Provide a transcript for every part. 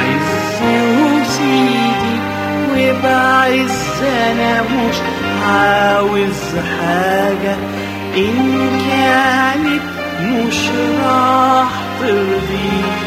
عزي وسيدي وبعز انا مش عاوز حاجة ان كانت مش راح ترضيك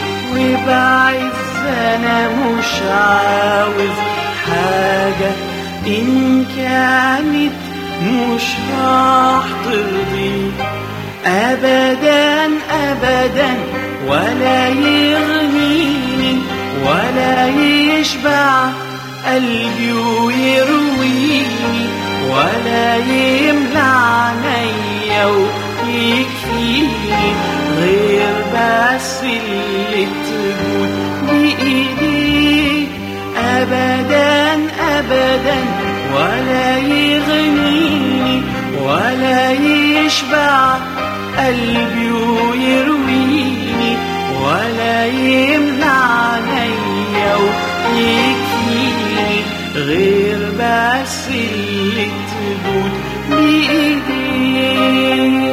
وبعز انا مش عاوز حاجة ان كانت مش راح ترضيك ابدا ابدا ولا يغنيني ولا يشبع قلبي ويرويني ولا يملى عينيا ويكفيني غير بس اللي تقول بإيديك أبدا أبدا ولا يغنيني ولا يشبع قلبي ويرويني ولا يملى عينيا ويكفيني غير بس اللي تقول بإيديك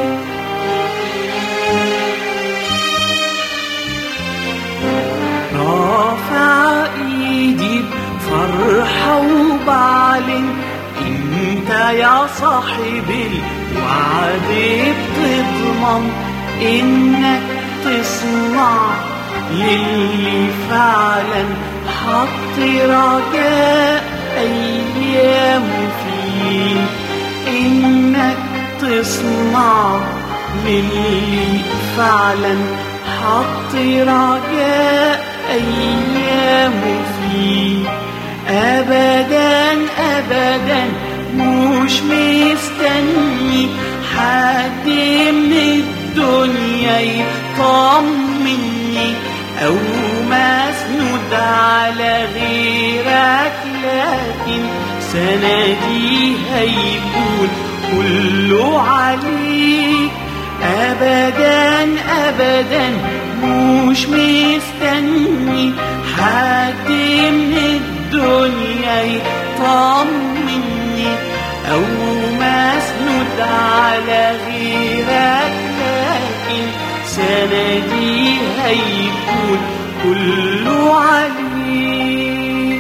رافع ايدي بفرحة وبعلن انت يا صاحبي الوعد بتضمن انك تصنع للي فعلا حط رجاء ايام فيه انك تصنع للي فعلا حط رجاء أيام فيه أبدا أبدا مش مستني حد من الدنيا يطمني أو مسنود على غيرك لكن سندي هيكون كله عليك أبدا أبدا مش مستني حد من الدنيا يطمني أو مسنود على غيرك لكن سندي هيكون كله عليك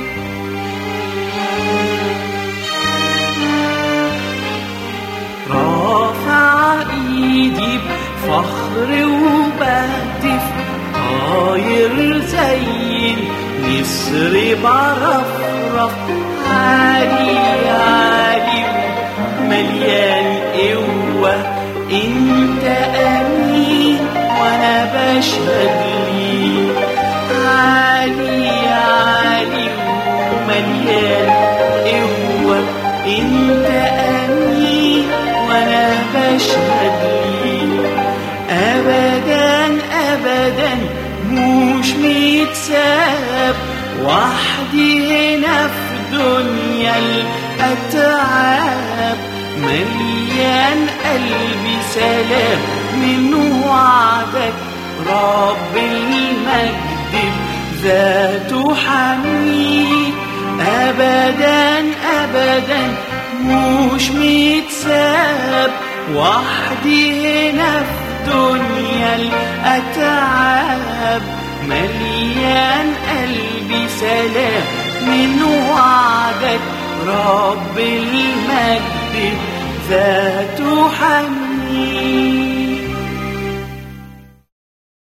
رافع ايدي بفخر وبهتف طاير زي النسر برفرف عالي عالي مليان قوة انت امين وانا بشهد ليك عالي عالي ومليان قوة انت امين وانا بشهد ليك ابدا ابدا مش متساب وحدي هنا في دنيا الاتعاب مليان قلبي سلام من وعدك رب المجد ذاته حميد ابدا ابدا مش متساب وحدي هنا في دنيا الاتعاب مليان قلبي سلام من وعدك رب المجد ذاته حميد